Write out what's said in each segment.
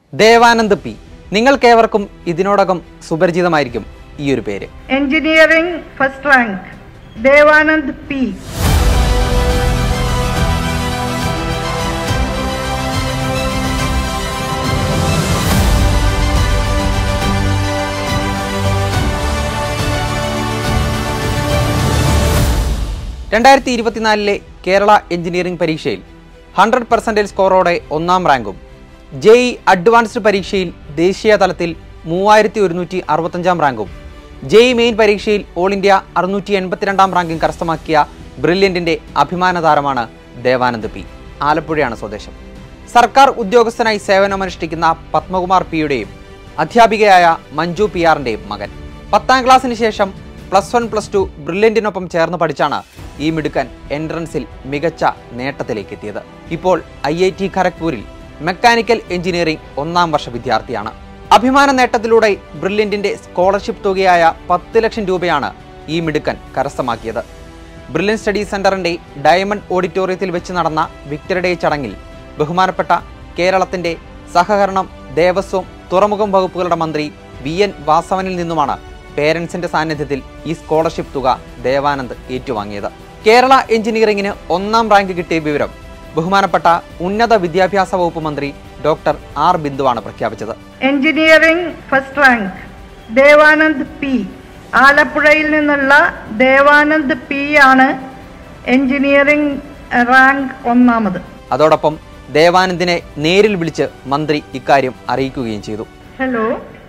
Devanand P നിങ്ങൾക്കേവർക്കും ഇതിനോടകം സുപരിചിതമായിരിക്കും ഈ ഒരു പേര് Engineering first rank, Devanand P. രണ്ടായിരത്തി ഇരുപത്തിനാലിലെ കേരള എഞ്ചിനീയറിംഗ് പരീക്ഷയിൽ ഹൺഡ്രഡ് പെർസെൻറ്റേജ് സ്കോറോടെ ഒന്നാം റാങ്കും ജെഇ അഡ്വാൻസ്ഡ് പരീക്ഷയിൽ ദേശീയ തലത്തിൽ മൂവായിരത്തി ഒരുന്നൂറ്റി അറുപത്തഞ്ചാം റാങ്കും ജെഇ മെയിൻ പരീക്ഷയിൽ ഓൾ ഇന്ത്യ അറുന്നൂറ്റി എൺപത്തിരണ്ടാം റാങ്കും കരസ്ഥമാക്കിയ ബ്രില്യൻറ്റിൻ്റെ അഭിമാന താരമാണ് ദേവാനന്ദ് പി ആലപ്പുഴയാണ് സ്വദേശം സർക്കാർ ഉദ്യോഗസ്ഥനായി സേവനമനുഷ്ഠിക്കുന്ന പത്മകുമാർ പിയുടെയും അധ്യാപികയായ മഞ്ജു പി ആറിൻ്റെയും മകൻ പത്താം ക്ലാസ്സിന് ശേഷം പ്ലസ് വൺ പ്ലസ് ടു ബ്രില്യൻറ്റിനൊപ്പം ചേർന്ന് പഠിച്ചാണ് ഈ മിടുക്കൻ എൻട്രൻസിൽ മികച്ച നേട്ടത്തിലേക്ക് എത്തിയത് ഇപ്പോൾ ഐ ഐ ടി ഖരഗ്പൂരിൽ മെക്കാനിക്കൽ എഞ്ചിനീയറിംഗ് ഒന്നാം വർഷ വിദ്യാർത്ഥിയാണ് അഭിമാന നേട്ടത്തിലൂടെ ബ്രില്യൻറ്റിന്റെ സ്കോളർഷിപ്പ് തുകയായ പത്ത് ലക്ഷം രൂപയാണ് ഈ മിടുക്കൻ കരസ്ഥമാക്കിയത് ബ്രില്യൻ സ്റ്റഡി സെന്ററിന്റെ ഡയമണ്ട് ഓഡിറ്റോറിയത്തിൽ വെച്ച് നടന്ന വിക്ടറി ഡേ ചടങ്ങിൽ ബഹുമാനപ്പെട്ട കേരളത്തിന്റെ സഹകരണം ദേവസ്വം തുറമുഖം വകുപ്പുകളുടെ മന്ത്രി വി എൻ വാസവനിൽ നിന്നുമാണ് പേരൻസിന്റെ സാന്നിധ്യത്തിൽ ഈ സ്കോളർഷിപ്പ് തുക ദേവാനന്ദ് ഏറ്റുവാങ്ങിയത് കേരള എഞ്ചിനീയറിംഗിന് ഒന്നാം റാങ്ക് കിട്ടിയ വിവരം ബഹുമാനപ്പെട്ട ഉന്നത വിദ്യാഭ്യാസ വകുപ്പ് മന്ത്രി ഡോക്ടർ ആർ ബിന്ദുവാണ് പ്രഖ്യാപിച്ചത് Engineering first rank, Devanand P. ആലപ്പുഴയിൽ നിന്നുള്ള ദേവാനന്ദ് പി ആണ് എഞ്ചിനീയറിംഗ് റാങ്ക് ഒന്നാമത് അതോടൊപ്പം ദേവാനന്ദിനെ നേരിൽ വിളിച്ച് മന്ത്രി ഇക്കാര്യം അറിയിക്കുകയും ചെയ്തു ഹലോ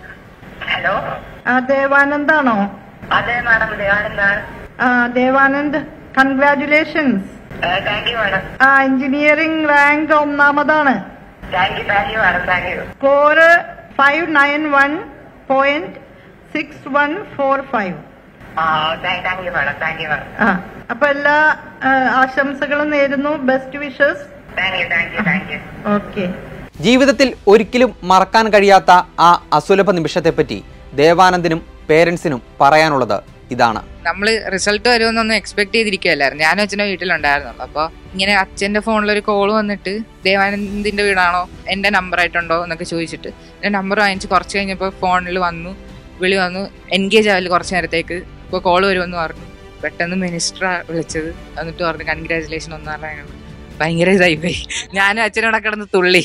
ഹലോ ആ ദേവാനന്ദാണോ അതെ മാഡം ദേവാനന്ദാണ് ആ Devanand congratulations thank you madam ആ എഞ്ചിനീയറിംഗ് റാങ്ക് ഒന്നാമതാണ് thank you thank you madam thank you score five nine one point six one four five ആ thank you madam thank you madam ആ അപ്പൊ എല്ലാ ആ, ആശംസകളും നേരുന്നു best wishes thank you thank you thank you okay ജീവിതത്തിൽ ഒരിക്കലും മറക്കാൻ കഴിയാത്ത ആ അസുലഭ നിമിഷത്തെപ്പറ്റി ദേവാനന്ദിനും പേരൻസിനും പറയാനുള്ളത് ഇതാണ് നമ്മൾ റിസൾട്ട് വരുമെന്നൊന്നും എക്സ്പെക്ട് ചെയ്തിരിക്കുകയല്ലായിരുന്നു ഞാനും അച്ഛനും വീട്ടിലുണ്ടായിരുന്നുള്ളൂ അപ്പോൾ ഇങ്ങനെ അച്ഛൻ്റെ ഫോണിൽ ഒരു കോൾ വന്നിട്ട് ദേവാനന്ദിൻ്റെ വീടാണോ എൻ്റെ നമ്പർ ആയിട്ടുണ്ടോ എന്നൊക്കെ ചോദിച്ചിട്ട് എൻ്റെ നമ്പർ വാങ്ങിച്ച് കുറച്ച് കഴിഞ്ഞപ്പോൾ ഫോണിൽ വന്നു വിളി വന്നു എൻഗേജ് ആവില്ല കുറച്ച് നേരത്തേക്ക് ഇപ്പോൾ കോൾ വരുമെന്ന് പറഞ്ഞു പെട്ടെന്ന് മിനിസ്റ്റർ വിളിച്ചത് എന്നിട്ട് പറഞ്ഞു കൺഗ്രാചുലേഷൻ ഒന്നാം റാങ്ക് ഭയങ്കര ഇതായി പോയി ഞാനും അച്ഛനോടെ കിടന്ന് തുള്ളി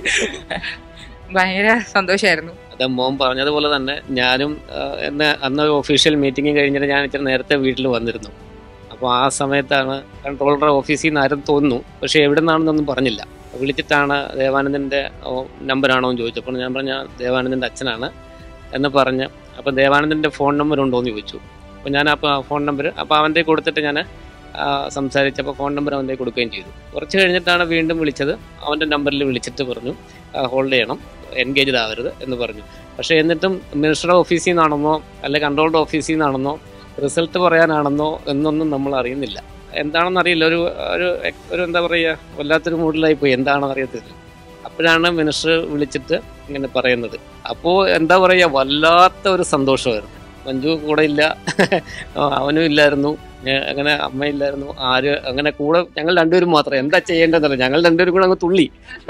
ഭയങ്കര സന്തോഷമായിരുന്നു അത് മോൻ പറഞ്ഞതുപോലെ തന്നെ ഞാനും ആ, എന്നെ അന്ന് ഒരു ഒഫീഷ്യൽ മീറ്റിംഗ് കഴിഞ്ഞിട്ട് ഞാൻ ഇച്ചിരി നേരത്തെ വീട്ടിൽ വന്നിരുന്നു അപ്പോൾ ആ സമയത്താണ് കൺട്രോളറുടെ ഓഫീസിൽ നിന്ന് ആരും തോന്നുന്നു പക്ഷേ എവിടെ നിന്നാണെന്നൊന്നും പറഞ്ഞില്ല വിളിച്ചിട്ടാണ് ദേവാനന്ദൻ്റെ നമ്പറാണോ എന്ന് ചോദിച്ചപ്പോൾ ഞാൻ പറഞ്ഞ ദേവാനന്ദൻ്റെ അച്ഛനാണ് എന്ന് പറഞ്ഞ് അപ്പോൾ ദേവാനന്ദൻ്റെ ഫോൺ നമ്പർ ഉണ്ടോ എന്ന് ചോദിച്ചു അപ്പോൾ ഞാൻ അപ്പോൾ ഫോൺ നമ്പർ അപ്പോൾ അവൻ്റെ കൊടുത്തിട്ട് ഞാൻ സംസാരിച്ചപ്പോൾ ഫോൺ നമ്പർ അവൻ്റെ കൊടുക്കുകയും ചെയ്തു കുറച്ച് കഴിഞ്ഞിട്ടാണ് വീണ്ടും വിളിച്ചത് അവൻ്റെ നമ്പറിൽ വിളിച്ചിട്ട് പറഞ്ഞു ഹോൾഡ് ചെയ്യണം എൻഗേജ്ഡ് ആവരുത് എന്ന് പറഞ്ഞു പക്ഷേ എന്നിട്ടും മിനിസ്റ്ററുടെ ഓഫീസിൽ നിന്നാണെന്നോ അല്ലെ കൺട്രോൾഡ് ഓഫീസിൽ നിന്നാണെന്നോ റിസൾട്ട് പറയാനാണെന്നോ എന്നൊന്നും നമ്മൾ അറിയുന്നില്ല എന്താണെന്ന് അറിയില്ല ഒരു ഒരു ഒരു എന്താ പറയുക വല്ലാത്തൊരു മൂഡിലായി പോയി എന്താണെന്ന് അറിയത്തില്ല അപ്പോഴാണ് മിനിസ്റ്റർ വിളിച്ചിട്ട് ഇങ്ങനെ പറയുന്നത് അപ്പോൾ എന്താ പറയുക വല്ലാത്ത ഒരു സന്തോഷമായിരുന്നു മഞ്ജു കൂടെ ഇല്ല അവനും ഇല്ലായിരുന്നു ഏ, അങ്ങനെ അമ്മയില്ലായിരുന്നു ആര് അങ്ങനെ കൂടെ ഞങ്ങൾ രണ്ടുപേരും മാത്രം എന്താ ചെയ്യേണ്ടതെന്നല്ല ഞങ്ങൾ രണ്ടുപേരും കൂടെ അങ്ങ് തുള്ളി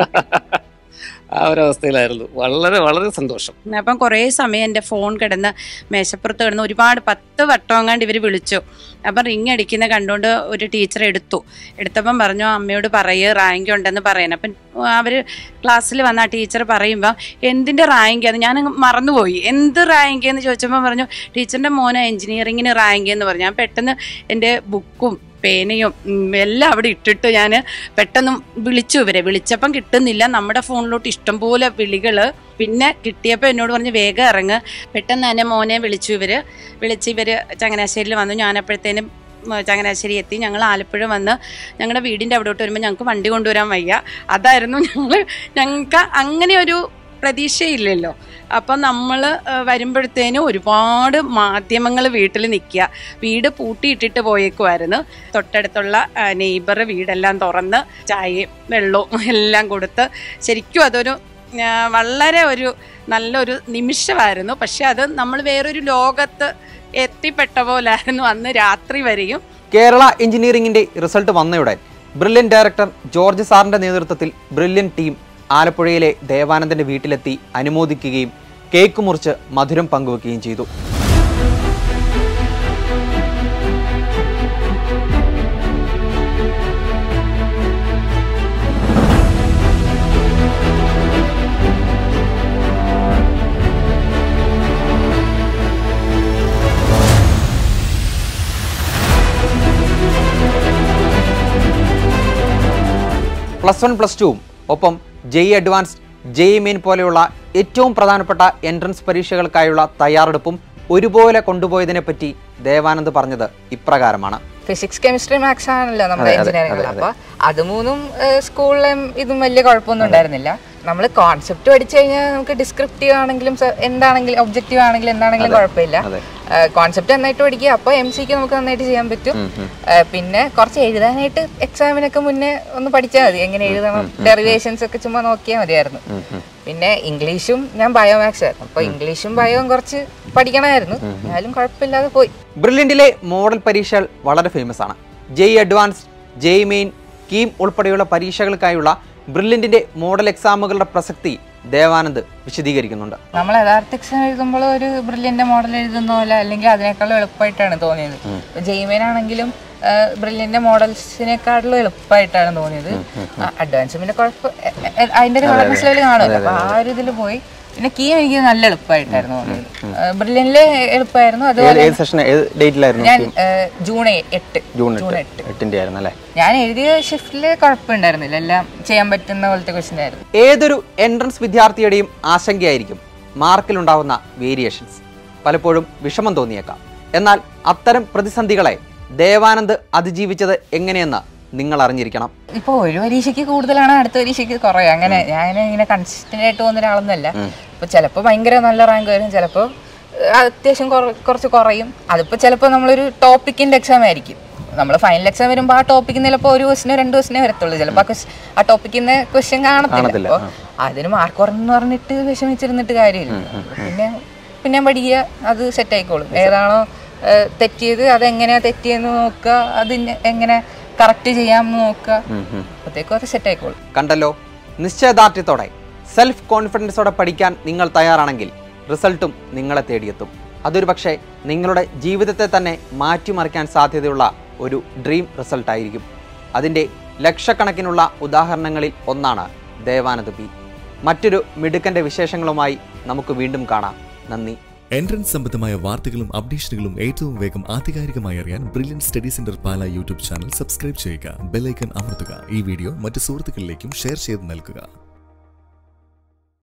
ആ ഒരവസ്ഥയിലായിരുന്നു വളരെ വളരെ സന്തോഷം അപ്പം കുറേ സമയം എൻ്റെ ഫോൺ കിടന്ന് മേശപ്പുറത്ത് കിടന്ന് ഒരുപാട് പത്ത് വട്ടം ഇവർ വിളിച്ചു അപ്പം റിങ് അടിക്കുന്ന കണ്ടുകൊണ്ട് ഒരു ടീച്ചർ എടുത്തു എടുത്തപ്പം പറഞ്ഞു അമ്മയോട് പറയ് റാങ്ക് ഉണ്ടെന്ന് പറയാൻ അപ്പം അവർ ക്ലാസ്സിൽ വന്ന ആ ടീച്ചർ പറയുമ്പോൾ എന്തിൻ്റെ റാങ്ക് അത് ഞാൻ മറന്നുപോയി എന്ത് റാങ്ക് എന്ന് ചോദിച്ചപ്പോൾ പറഞ്ഞു ടീച്ചറിൻ്റെ മോനെ എഞ്ചിനീയറിങ്ങിന് റാങ്ക് എന്ന് പറഞ്ഞു ഞാൻ പെട്ടെന്ന് എൻ്റെ ബുക്കും പേനയും ഉം, എല്ലാം അവിടെ ഇട്ടിട്ട് ഞാൻ പെട്ടെന്ന് വിളിച്ചു ഇവരെ വിളിച്ചപ്പം കിട്ടുന്നില്ല നമ്മുടെ ഫോണിലോട്ട് ഇഷ്ടംപോലെ വിളികൾ പിന്നെ കിട്ടിയപ്പോൾ എന്നോട് പറഞ്ഞ് വേഗം ഇറങ്ങ് പെട്ടെന്ന് തന്നെ മോനെ വിളിച്ചു ഇവര് വിളിച്ച് ഇവര് ചങ്ങനാശ്ശേരിയിൽ വന്നു ഞാനപ്പോഴത്തേനും ഉം, ചങ്ങനാശ്ശേരി എത്തി ഞങ്ങൾ ആലപ്പുഴ വന്ന് ഞങ്ങളുടെ വീടിൻ്റെ അവിടോട്ട് വരുമ്പോൾ ഞങ്ങൾക്ക് വണ്ടി കൊണ്ടുവരാൻ വയ്യ അതായിരുന്നു ഞങ്ങൾ ഞങ്ങൾക്ക് അങ്ങനെ ഒരു പ്രതീക്ഷയില്ലല്ലോ അപ്പം നമ്മൾ വരുമ്പോഴത്തേനും ഒരുപാട് മാധ്യമങ്ങൾ വീട്ടിൽ നിൽക്കുക വീട് പൂട്ടിയിട്ടിട്ട് പോയേക്കുമായിരുന്നു തൊട്ടടുത്തുള്ള നെയ്ബർ വീടെല്ലാം തുറന്ന് ചായയും വെള്ളവും എല്ലാം കൊടുത്ത് ശരിക്കും അതൊരു ആ, വളരെ ഒരു നല്ലൊരു നിമിഷമായിരുന്നു പക്ഷെ അത് നമ്മൾ വേറൊരു ലോകത്ത് എത്തിപ്പെട്ട പോലായിരുന്നു അന്ന് രാത്രി വരെയും കേരള എഞ്ചിനീയറിംഗിന്റെ റിസൾട്ട് വന്നയുടൻ ബ്രില്യൻ ഡയറക്ടർ ജോർജ് സാറിന്റെ നേതൃത്വത്തിൽ ബ്രില്യൻ ടീം ആലപ്പുഴയിലെ ദേവാനന്ദന്റെ വീട്ടിലെത്തി അനുമോദിക്കുകയും കേക്ക് മുറിച്ച് മധുരം പങ്കുവെക്കുകയും ചെയ്തു പ്ലസ് വൺ പ്ലസ് ടുവും ഒപ്പം ജെഇ അഡ്വാൻസ്ഡ് ജെഇ മെയിൻ പോലെയുള്ള ഏറ്റവും പ്രധാനപ്പെട്ട എൻട്രൻസ് പരീക്ഷകൾക്കായുള്ള തയ്യാറെടുപ്പും ഒരുപോലെ കൊണ്ടുപോയതിനെപ്പറ്റി ദേവാനന്ദ് പറഞ്ഞത് ഇപ്രകാരമാണ് ഫിസിക്സ് കെമിസ്ട്രി മാത്സ് ആണല്ലോ നമ്മുടെ അതെ, അതെ, എഞ്ചിനീയറിംഗ് അതെ, അപ്പൊ അത് മൂന്നും സ്കൂളിലും ഇതും വലിയ കുഴപ്പമൊന്നും ഉണ്ടായിരുന്നില്ല നമ്മൾ കോൺസെപ്റ്റ് പഠിച്ചു കഴിഞ്ഞാൽ നമുക്ക് ഡിസ്ക്രിപ്റ്റീവ് ആണെങ്കിലും സ- എന്താണെങ്കിലും ഒബ്ജക്റ്റീവ് ആണെങ്കിലും എന്താണെങ്കിലും കുഴപ്പമില്ല അതെ. കോൺസെപ്റ്റ് നന്നായിട്ട് പഠിക്കുക അപ്പോൾ എം സിക്ക് നമുക്ക് നന്നായിട്ട് ചെയ്യാൻ പറ്റും ആ, പിന്നെ കുറച്ച് എഴുതാനായിട്ട് എക്സാമിനൊക്കെ മുന്നേ ഒന്ന് പഠിച്ചാൽ മതി എങ്ങനെ എഴുതണം ഡെറിവേഷൻസ് ഒക്കെ ചുമ്മാ നോക്കിയാൽ മതിയായിരുന്നു പിന്നെ ഇംഗ്ലീഷും ഞാൻ ബയോമാക്സ് ആയിരുന്നു അപ്പോൾ ഇംഗ്ലീഷും ബയോയും കുറച്ച് പഠിക്കണമായിരുന്നു എന്നാലും കുഴപ്പമില്ലാതെ പോയി ബ്രില്യൻറ്റിലെ മോഡൽ പരീക്ഷകൾ വളരെ ഫേമസ് ആണ് JEE advanced JEE main KEAM ഉൾപ്പെടെയുള്ള പരീക്ഷകൾക്കായുള്ള ബ്രില്യൻറ്റിന്റെ മോഡൽ എക്സാമുകളുടെ പ്രസക്തി ദേവാനന്ദ് വിശദീകരിക്കുന്നുണ്ട് നമ്മൾ യഥാർത്ഥ എക്സാം എഴുതുമ്പോൾ ഒരു ബ്രില്യന്റെ മോഡൽ എഴുതുന്ന പോലെ അല്ലെങ്കിൽ അതിനേക്കാളും എളുപ്പമായിട്ടാണ് തോന്നിയത് ജെയ്മേൻ ആണെങ്കിലും ബ്രില്യന്റെ മോഡൽസിനെക്കാളും എളുപ്പമായിട്ടാണ് തോന്നിയത് അഡ്വാൻസ് പിന്നെ കുഴപ്പം എ- എ- അതിന്റെ ഒരു കളർനെസ് ലെവൽ കാണുമല്ലോ അപ്പൊ ആ ഒരു ഇതിൽ പോയി പിന്നെ കീ എനിക്ക് നല്ല എളുപ്പമായിട്ടായിരുന്നു തോന്നിയത് ബ്രില്യനിലെ എളുപ്പമായിരുന്നു അതുപോലെ ഏത് സെഷൻ ഏത് ഡേറ്റിലായിരുന്നു ഞാൻ ഏഹ്, ജൂൺ എ- എട്ട് ജൂൺ ജൂൺ എട്ട് എട്ട് എട്ടിന്റെ ആയിരുന്നു അല്ലേ ഞാൻ എഴുതിയ ഷിഫ്റ്റില് കുഴപ്പമുണ്ടായിരുന്നില്ല എല്ലാം ചെയ്യാൻ പറ്റുന്ന പോലത്തെ ക്വസ്റ്റ്യൻ ആയിരുന്നു ഏതൊരു എൻട്രൻസ് വിദ്യാർത്ഥിയുടെയും ആശങ്കയായിരിക്കും മാർക്കിലുണ്ടാവുന്ന വേരിയേഷൻസ് പലപ്പോഴും വിഷമം തോന്നിയേക്കാം എന്നാൽ അത്തരം പ്രതിസന്ധികളെ ദേവാനന്ദ് അതിജീവിച്ചത് എങ്ങനെയെന്ന് നിങ്ങൾ അറിഞ്ഞിരിക്കണം ഇപ്പൊ ഒരു പരീക്ഷയ്ക്ക് കൂടുതലാണ് അടുത്ത പരീക്ഷയ്ക്ക് കുറയും അങ്ങനെ ഞാൻ ഇങ്ങനെ കൺസിസ്റ്റന്റ് ആയിട്ട് പോകുന്ന ഒരാളൊന്നല്ല ഇപ്പൊ ചിലപ്പോൾ ഭയങ്കര നല്ല റാങ്ക് വരും ചിലപ്പോൾ അത്യാവശ്യം കുറ- കുറച്ച് കുറയും അതിപ്പോ ചിലപ്പോൾ നമ്മളൊരു ടോപ്പിക്കിന്റെ എക്സാം ആയിരിക്കും നമ്മൾ ഫൈനൽ എക്സാം വരുമ്പോൾ ആ ടോപ്പിക്കിൽ ചിലപ്പോൾ ഒരു ക്വസ്റ്റിനോ രണ്ട് ക്വസ്റ്റിനോ വരത്തുള്ളൂ ചിലപ്പോൾ ആ ക്വസ് ആ ടോപ്പിക്കിന്ന് ക്വസ്റ്റ്യൻ കാണത്തില്ല കാണത്തില്ല, അപ്പോൾ അതിന് മാർക്ക് കുറഞ്ഞെന്ന് പറഞ്ഞിട്ട് വിഷമിച്ചിരുന്നിട്ട് കാര്യമില്ല പിന്നെ പിന്നെ പഠിക്കുക അത് സെറ്റ് ആയിക്കോളും ഏതാണോ ഏഹ്, തെറ്റിയത് അതെങ്ങനെയാ തെറ്റിയെന്ന് നോക്കുക അതിന് എങ്ങനെ കറക്റ്റ് ചെയ്യാമെന്ന് നോക്കുക അപ്പോഴത്തേക്കും അത് സെറ്റ് ആയിക്കോളും കണ്ടല്ലോ നിശ്ചയദാർഢ്യത്തോടെ സെൽഫ് കോൺഫിഡൻസോടെ പഠിക്കാൻ നിങ്ങൾ തയ്യാറാണെങ്കിൽ റിസൾട്ടും നിങ്ങളെ തേടിയെത്തും അതൊരു പക്ഷേ നിങ്ങളുടെ ജീവിതത്തെ തന്നെ മാറ്റിമറിക്കാൻ സാധ്യതയുള്ള ഒരു ഡ്രീം റിസൾട്ട് ആയിരിക്കും അതിൻ്റെ ലക്ഷക്കണക്കിനുള്ള ഉദാഹരണങ്ങളിൽ ഒന്നാണ് ദേവാനന്ദ് ബി മറ്റൊരു മിടുക്കൻ്റെ വിശേഷങ്ങളുമായി നമുക്ക് വീണ്ടും കാണാം നന്ദി എൻട്രൻസ് സംബന്ധമായ വാർത്തകളും അപ്ഡേഷനുകളും ഏറ്റവും വേഗം ആധികാരികമായി അറിയാൻ Brilliant study centre Pala YouTube channel subscribe ചെയ്യുക ബെല്ലൈക്കൺ അമർത്തുക ഈ വീഡിയോ മറ്റ് സുഹൃത്തുക്കളിലേക്കും ഷെയർ ചെയ്ത് നൽകുക